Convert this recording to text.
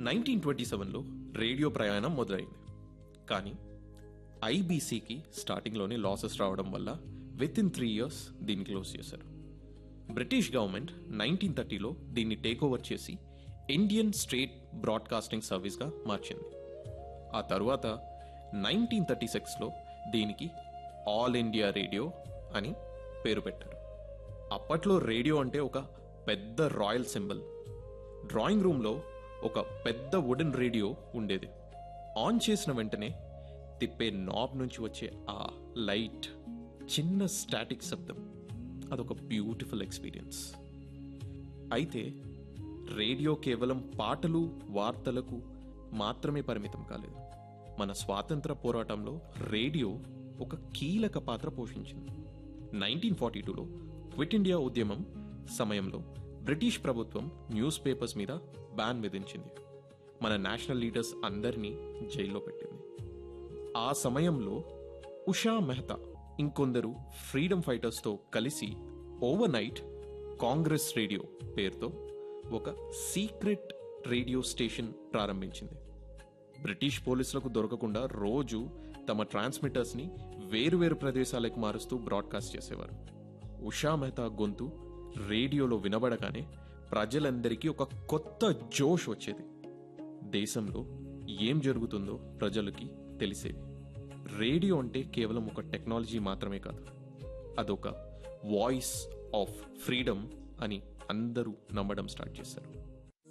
nineteen twenty సెవెన్లో radio ప్రయాణం మొదలైంది కానీ ఐబీసీకి స్టార్టింగ్లోనే లాసెస్ రావడం వల్ల విత్ ఇన్ త్రీ ఇయర్స్ దీన్ని క్లోజ్ చేశారు బ్రిటిష్ గవర్నమెంట్ నైన్టీన్ థర్టీలో దీన్ని టేక్ ఓవర్ చేసి ఇండియన్ స్టేట్ బ్రాడ్కాస్టింగ్ సర్వీస్గా మార్చింది ఆ తరువాత నైన్టీన్ థర్టీ సిక్స్లో దీనికి ఆల్ ఇండియా రేడియో అని పేరు పెట్టారు అప్పట్లో రేడియో అంటే ఒక పెద్ద రాయల్ సింబల్ డ్రాయింగ్ రూమ్లో ఒక పెద్ద వుడెన్ రేడియో ఉండేది ఆన్ చేసిన వెంటనే తిప్పే నాబ్ నుంచి వచ్చే ఆ లైట్ చిన్న స్టాటిక్ శబ్దం అదొక బ్యూటిఫుల్ ఎక్స్పీరియన్స్ అయితే రేడియో కేవలం పాటలు వార్తలకు మాత్రమే పరిమితం కాలేదు మన స్వాతంత్ర పోరాటంలో రేడియో ఒక కీలక పాత్ర పోషించింది నైన్టీన్ ఫార్టీ టూలో క్విట్ ఇండియా ఉద్యమం సమయంలో బ్రిటిష్ ప్రభుత్వం న్యూస్ పేపర్స్ మీద బ్యాన్ విధించింది మన నేషనల్ లీడర్స్ అందరినీ జైల్లో పెట్టింది ఆ సమయంలో ఉషా మెహతా ఇంకొందరు ఫ్రీడమ్ ఫైటర్స్తో కలిసి ఓవర్ నైట్ కాంగ్రెస్ రేడియో పేరుతో ఒక సీక్రెట్ రేడియో స్టేషన్ ప్రారంభించింది బ్రిటిష్ పోలీసులకు దొరకకుండా రోజు తమ ట్రాన్స్మిటర్స్ని వేరువేరు ప్రదేశాలకు మారుస్తూ బ్రాడ్కాస్ట్ చేసేవారు ఉషా మెహతా గొంతు రేడియోలో వినబడగానే ప్రజలందరికీ ఒక కొత్త జోష్ వచ్చేది దేశంలో ఏం జరుగుతుందో ప్రజలకి తెలిసేది రేడియో అంటే కేవలం ఒక టెక్నాలజీ మాత్రమే కాదు అదొక వాయిస్ ఆఫ్ ఫ్రీడమ్ అని అందరూ నమ్మడం స్టార్ట్ చేశారు